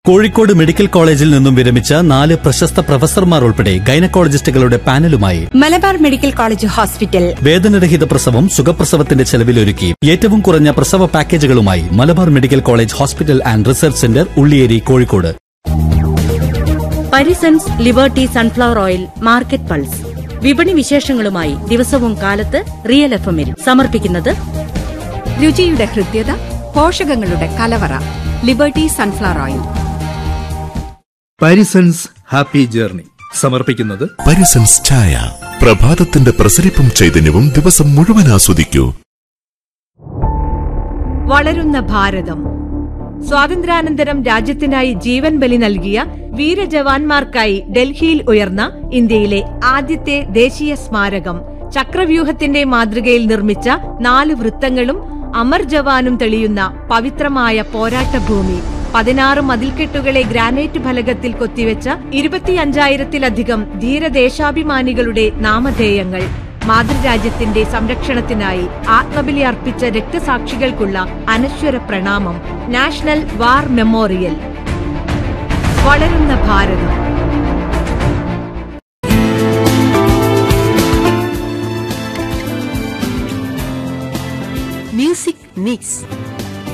Kozhikode medical കോളേജിൽ നിന്നും വിരമിച്ച നാല് പ്രശസ്ത പ്രൊഫസർമാർ ഉൾപ്പെടെ ഗൈനക്കോളജിസ്റ്റുകളുടെ പാനലുമായി മലബാർ മെഡിക്കൽ കോളേജ് ഹോസ്പിറ്റൽ വേദനരഹിത പ്രസവം സുഖപ്രസവത്തിന്റെ ചെലവിലൊരുക്കി ഏറ്റവും കുറഞ്ഞ പ്രസവ പാക്കേജുകളുമായി Malabar medical college hospital and research centre Ulliyeri Kozhikode Parisons Liberty sunflower oil market pulse വിപണി വിശേഷങ്ങളുമായി ദിവസവും കാലത്ത് റിയൽ എഫ് എമ്മിൽ സമർപ്പിക്കുന്നത് രുചിയുടെ ഹൃദ്യത പോഷകങ്ങളുടെ കലവറ Liberty sunflower oil Parisons happy journey സമർപ്പിക്കുന്നത് പരിസൻസ് ചായ പ്രഭാതത്തിന്റെ പ്രസരിപ്പും ചൈതന്യവും ദിവസം മുഴുവൻ ആസ്വദിക്കൂ വളരുന്ന ഭാരതം സ്വാതന്ത്ര്യാനന്തരം രാജ്യത്തിനായി ജീവൻ ബലി നൽകിയ വീരജവാന്മാർക്കായി ഡൽഹിയിൽ ഉയർന്ന ഇന്ത്യയിലെ ആദ്യത്തെ ദേശീയ സ്മാരകം ചക്രവ്യൂഹത്തിന്റെ മാതൃകയിൽ നിർമ്മിച്ച നാല് വൃത്തങ്ങളും അമർ ജവാനും തെളിയുന്ന പവിത്രമായ പോരാട്ടഭൂമി പതിനാറ് മതിൽക്കെട്ടുകളെ ഗ്രാനൈറ്റ് ഫലകത്തിൽ കൊത്തിവെച്ച ഇരുപത്തിയഞ്ചായിരത്തിലധികം ധീരദേശാഭിമാനികളുടെ നാമധേയങ്ങൾ മാതൃരാജ്യത്തിന്റെ സംരക്ഷണത്തിനായി ആത്മബലി അർപ്പിച്ച രക്തസാക്ഷികൾക്കുള്ള അനശ്വര പ്രണാമം നാഷണൽ വാർ മെമ്മോറിയൽ വളരുന്ന ഭാരതം മ്യൂസിക് മിക്സ്